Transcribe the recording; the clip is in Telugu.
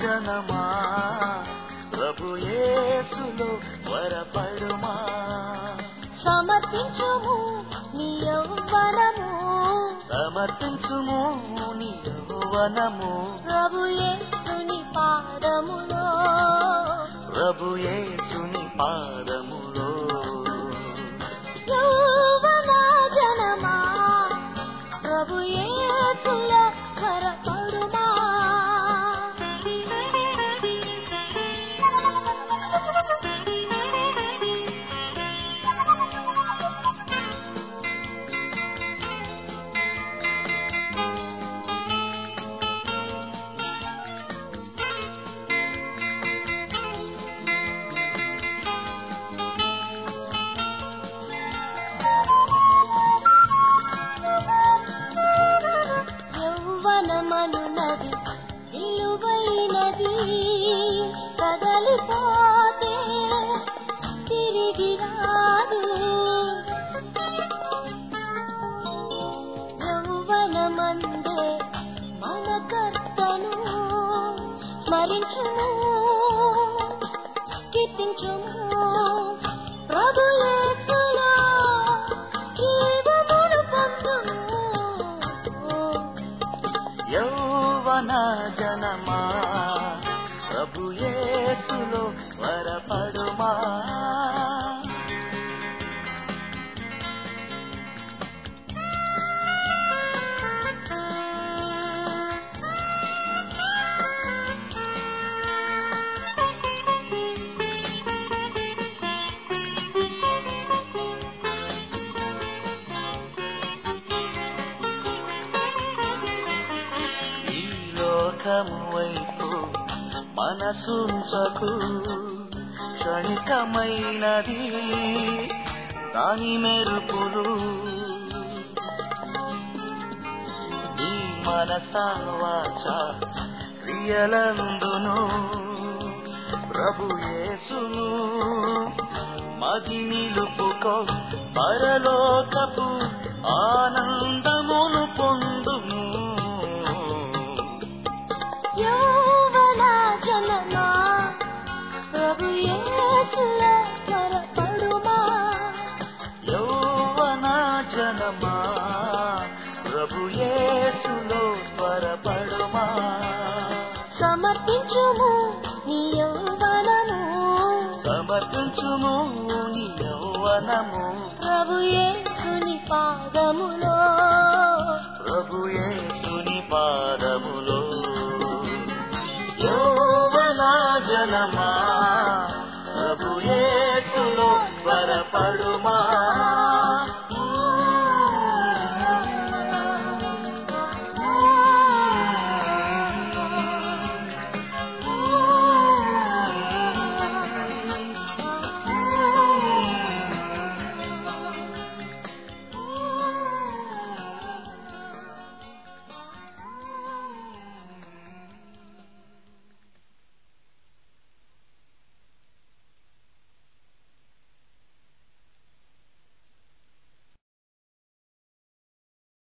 జనమా ప్రభు యేసులో త్వరపడుమా సమర్పించుము నీ యౌవనము సమర్పించుము నీ యౌవనము ప్రభు యేసుని పాదములో ప్రభు యేసుని పాదములో యౌవన జనమా ప్రభు యేసులో త్వరపడుమా యౌవనమనున్నది విలువైనది కదలిపోతే తిరిగి రాదు యౌవనమందే మన కర్తను స్మరించుము కీర్తించుము ప్రభు యేసులో జీవమును పొందుము యౌవన జనమా ప్రభు యేసులో త్వరపడుమా ఈ లోకము వైపు మనసుంచకు క్షణికమైనది దాని మెరుపులు నీ మనసావాచ క్రియలందును ప్రభు యేసును మది నిలుపుకో పరలోకపు ఆనందమును పొందుము యౌవన జనమా ప్రభు యేసులో త్వరపడుమా యౌవన జనమా ప్రభు యేసులో త్వరపడుమా సమర్పించుము నీ యౌవనము సమర్పించుము నీ యౌవనము ప్రభు యేసుని పాదములో ప్రభు యేసుని పాద